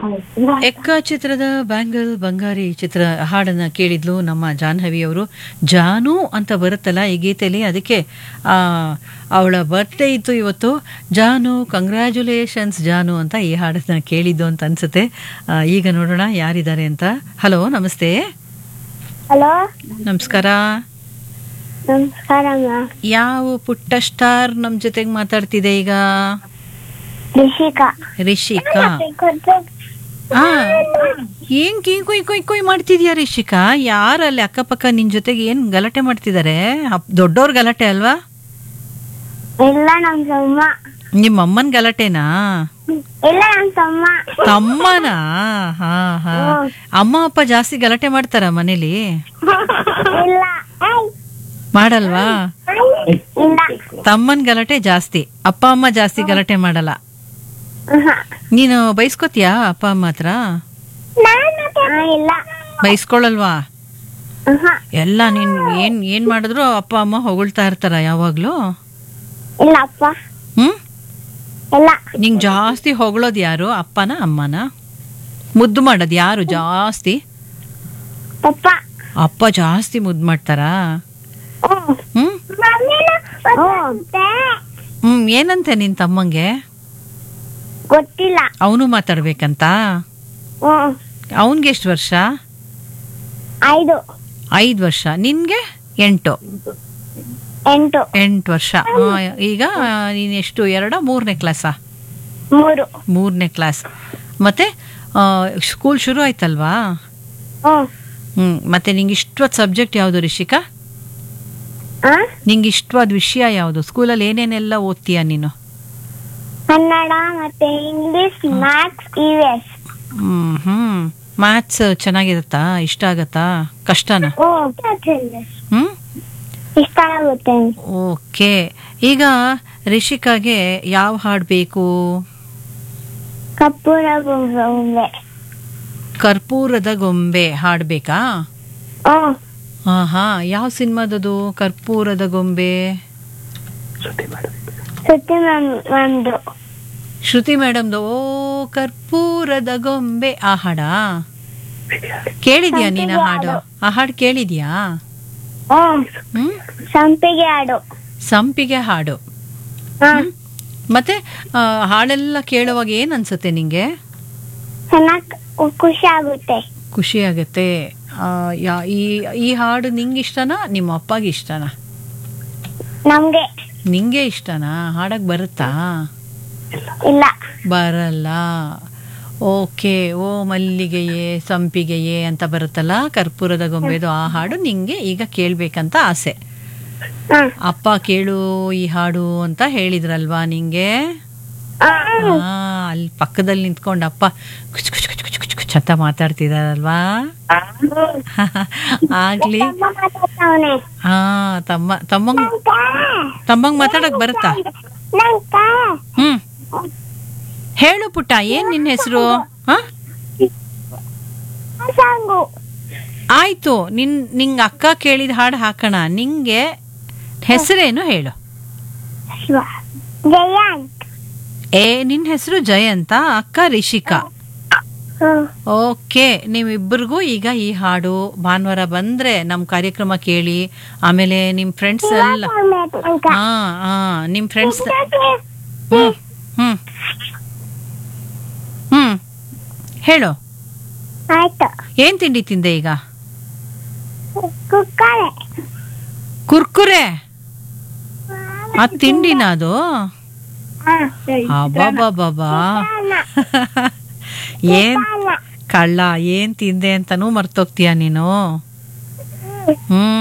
ಎಕ್ಕ ಚಿತ್ರದ ಬ್ಯಾಂಗಲ್ ಬಂಗಾರಿ ಚಿತ್ರ ಹಾಡನ್ನ ಕೇಳಿದ್ಲು ನಮ್ಮ ಜಾಹ್ನವಿ ಅವರು ಜಾನು ಅಂತ ಬರುತ್ತಲ್ಲ ಈ ಗೀತೆಯಲ್ಲಿ ಅದಕ್ಕೆ ಆ, ಅವಳ ಬರ್ತ್ಡೇ ಇತ್ತು ಇವತ್ತು ಜಾನು ಕಂಗ್ರ್ಯಾಚುಲೇಷನ್ಸ್ ಜಾನು ಅಂತ ಈ ಹಾಡನ್ನ ಕೇಳಿದ್ದು ಅಂತ ಅನ್ಸುತ್ತೆ ಆ, ಈಗ ನೋಡೋಣ ಯಾರಿದ್ದಾರೆ ಅಂತ ಹಲೋ ನಮಸ್ತೆ ಹಲೋ ನಮಸ್ಕಾರ ನಮಸ್ಕಾರ ಮ್ಯಾಮ್ ಯಾವ ಪುಟ್ಟ ಸ್ಟಾರ್ ನಮ್ಮ ಜೊತೆಗೆ ಮಾತಾಡ್ತಿದೆ ಈಗ ರಿಷಿಕಾ ರಿಷಿಕಾ ಆ ಏನ್ ಕೀ ಕುಯ್ ಕುಯ್ ಕುಯ್ ಮಾಡ್ತಿದ್ಯಾ ರಿಷಿಕಾ ಯಾರಲ್ಲಿ ಅಕ್ಕಪಕ್ಕ ನಿನ್ ಜೊತೆಗೆ ಏನ್ ಗಲಾಟೆ ಮಾಡ್ತಿದ್ದಾರೆ ದೊಡ್ಡೋರ್ ಗಲಾಟೆ ಅಲ್ವಾ ಇಲ್ಲ ನಮ್ ತಮ್ಮ ನಿಮ್ಮ ಅಮ್ಮನ್ ಗಲಾಟೆನಾ ಇಲ್ಲ ನಮ್ ತಮ್ಮ ತಮ್ಮನಾ ಹಾ ಹಾ ಅಮ್ಮ ಅಪ್ಪ ಜಾಸ್ತಿ ಗಲಾಟೆ ಮಾಡ್ತಾರ ಮನೇಲಿ ಇಲ್ಲ ಮಾಡಲ್ವಾ ಇಲ್ಲ ತಮ್ಮನ್ ಗಲಾಟೆ ಜಾಸ್ತಿ ಅಪ್ಪ ಅಮ್ಮ ಜಾಸ್ತಿ ಗಲಾಟೆ ಮಾಡಲ್ಲ ಆಹಾ. ನೀನು ಬೈಸ್ಕೊತೀಯಾ ಅಪ್ಪ ಅಮ್ಮ ಹತ್ರ ಆ, ಇಲ್ಲ ಬೈಸ್ಕೊಳಲ್ವಾ ಆಹಾ. ಎಲ್ಲ ನೀನ್ ಏನ್ ಏನ್ ಮಾಡಿದ್ರು ಅಪ್ಪ ಅಮ್ಮ ಹೊಗಳ್ತಾ ಇರ್ತಾರ ಯಾವಾಗ್ಲೂ ಇಲ್ಲ ಅಪ್ಪ ಹ್ಮ್ ಇಲ್ಲ ನಿಂಗ್ ಜಾಸ್ತಿ ಹೊಗಳೋದು ಯಾರು ಅಪ್ಪನ ಅಮ್ಮನ ಮುದ್ದು ಮಾಡೋದು ಯಾರು ಜಾಸ್ತಿ ಪಪ್ಪ ಅಪ್ಪ ಜಾಸ್ತಿ ಮುದ್ದು ಮಾಡ್ತಾರಾ ಹ್ಮ್. ಹ್ಮ್ ಹ್ಮ್. ಹ್ಮ್ ಏನಂತೆ ನಿನ್ ತಮ್ಮಂಗೆ ಗೊತ್ತಿಲ್ಲ ಅವನು ಮಾತಾಡ್ಬೇಕಂತ ಹ್ಮ್. ಅವನ್ಗೆ ಎಷ್ಟು ವರ್ಷ ಐದು ಐದು ವರ್ಷ ನಿನ್ಗೆ ಎಂಟು ಎಂಟು ಎಂಟು ವರ್ಷ ಆ, ಈಗ ನೀನ್ ಎಷ್ಟು ಎರಡ ಮೂರನೇ ಕ್ಲಾಸಾ ಮೂರು ಮೂರನೇ ಕ್ಲಾಸ್ ಮತ್ತೆ ಸ್ಕೂಲ್ ಶುರು ಆಯ್ತಲ್ವಾ ಹ್ಮ್ ಹ್ಮ್ ಮತ್ತೆ ನಿಂಗೆ ಇಷ್ಟವಾದ ಸಬ್ಜೆಕ್ಟ್ ಯಾವುದು ರಿಷಿಕಾ ಆ? ನಿಂಗೆ ಇಷ್ಟವಾದ ವಿಷಯ ಯಾವುದು ಸ್ಕೂಲಲ್ಲಿ ಏನೇನೆಲ್ಲ ಓದ್ತೀಯ ನೀನು ಕನ್ನಡ ಮತ್ತೆ English maths EVS hmm hmm maths ಚೆನ್ನಾಗಿರುತ್ತಾ ಇಷ್ಟ ಆಗತ್ತಾ ಕಷ್ಟನಾ ಹ್ಮ್ ಇಷ್ಟ ಆಗುತ್ತೆ ಓಕೆ ಈಗ ರಿಷಿಕಾಗೆ ಯಾವ ಹಾಡು ಬೇಕು ಕಪ್ಪೂರ ಗೊಂಬೆ ಕರ್ಪೂರದ ಗೊಂಬೆ ಹಾಡ್ಬೇಕಾ ಹ್ಮ್ ಹಾ ಹಾ ಯಾವ ಸಿನಿಮಾದದು ಕರ್ಪೂರದ ಗೊಂಬೆ ಸುತ್ತಿ ಮ್ಯಾಮ್ ಮ್ಯಾಮ್ದು ಶ್ರುತಿ ಮೇಡಮ್ದು ಓ ಕರ್ಪೂರದ ಗೊಂಬೆ ಆ ಹಾಡಾ ಕೇಳಿದ್ಯಾ ನೀನು ಆ ಹಾಡು ಆ ಹಾಡು ಕೇಳಿದ್ಯಾ ಹ್ಮ್ ಹ್ಮ್ ಸಂಪಿಗೆ ಹಾಡು ಸಂಪಿಗೆ ಹಾಡು ಹ್ಮ್ ಮತ್ತೆ ಆ, ಹಾಡೆಲ್ಲ ಕೇಳುವಾಗ ಏನ್ ಅನ್ಸುತ್ತೆ ನಿಂಗೆ ಚೆನ್ನಾಗ್ ಖುಷಿ ಆಗುತ್ತೆ ಖುಷಿ ಆಗತ್ತೆ ಆ, ಯಾ- ಈ ಈ ಹಾಡು ನಿಂಗೆ ಇಷ್ಟನಾ ನಿಮ್ಮ ಅಪ್ಪಗೆ ಇಷ್ಟನಾ ನಮ್ಗೆ ನಿಂಗೆ ಇಷ್ಟನಾ ಹಾಡಕ್ ಬರುತ್ತಾ ಇಲ್ಲ ಬರಲ್ಲ ಓಕೆ ಓ ಮಲ್ಲಿಗೆಯೇ ಸಂಪಿಗೆಯೇ ಅಂತ ಬರುತ್ತಲ್ಲ ಕರ್ಪೂರದ ಗೊಂಬೆದು ಆ ಹಾಡು ನಿಂಗೆ ಈಗ ಕೇಳ್ಬೇಕಂತ ಆಸೆ ಹ್ಮ್ ಅಪ್ಪ ಕೇಳು ಈ ಹಾಡು ಅಂತ ಹೇಳಿದ್ರಲ್ವಾ ನಿಂಗೆ ಹ್ಮ್. ಆ, ಅಲ್ಲಿ ಪಕ್ಕದಲ್ಲಿ ನಿಂತ್ಕೊಂಡು ಅಪ್ಪ ಕುಚ್ ಕುಚ್ ಕುಚ್ ಕುಚ್ ಕುಚ್ ಕುಚ್ ಅಂತ ಮಾತಾಡ್ತಿದಾರಲ್ವಾ ಆಗ್ಲಿ ತಮ್ಮ ಮಾತಾಡ್ತಾವ್ನೆ. ಹಾ ತಮ್ಮ ತಮ್ಮಂಗ್ ತಮ್ಮಂಗ್ ಮಾತಾಡಕ್ ಬರುತ್ತಾ ನಂಗ ಹ್ಮ್ ಹೇಳು ಪುಟ್ಟ ಏನ್ ನಿನ್ನ ಹೆಸರು ಹ ಸಾಂಗು ಆಯ್ತು ನಿನ್ ನಿಂಗ್ ಅಕ್ಕ ಕೇಳಿದ ಹಾಡು ಹಾಕೋಣ ನಿಂಗೆ ಹೆಸರೇನು ಹೇಳು ಶಿವ ಜಯಂತ್ ಏ ನಿನ್ ಹೆಸರು ಜಯಂತ ಅಕ್ಕ ರಿಷಿಕಾ ಹ್ಮ್ ಓಕೆ ನೀವಿಬ್ಬರಿಗೂ ಈಗ ಈ ಹಾಡು ಭಾನುವಾರ ಬಂದ್ರೆ ನಮ್ ಕಾರ್ಯಕ್ರಮ ಕೇಳಿ ಆಮೇಲೆ ನಿಮ್ ಫ್ರೆಂಡ್ಸ್ ಎಲ್ಲ ಅಂತ ಹಾ ಹಾ ನಿಮ್ ಫ್ರೆಂಡ್ಸ್ ಹ್ಮ್ ಹ್ಮ್ ಹ್ಮ್ ಹೇಳು ಆಯ್ತು ಏನ್ ತಿಂಡಿ ತಿಂದೆ ಈಗ ಕುಕ್ಕರೆ ಕುರ್ಕುರೆ ಆ ತಿಂಡಿನ ಅದು ಅಬ್ಬಬ್ಬಬ್ಬಾ ಏನ್ ಕಳ್ಳ ಏನ್ ತಿಂದೆ ಅಂತಾನೂ ಮರ್ತೋಗ್ತೀಯ ನೀನು ಹ್ಮ್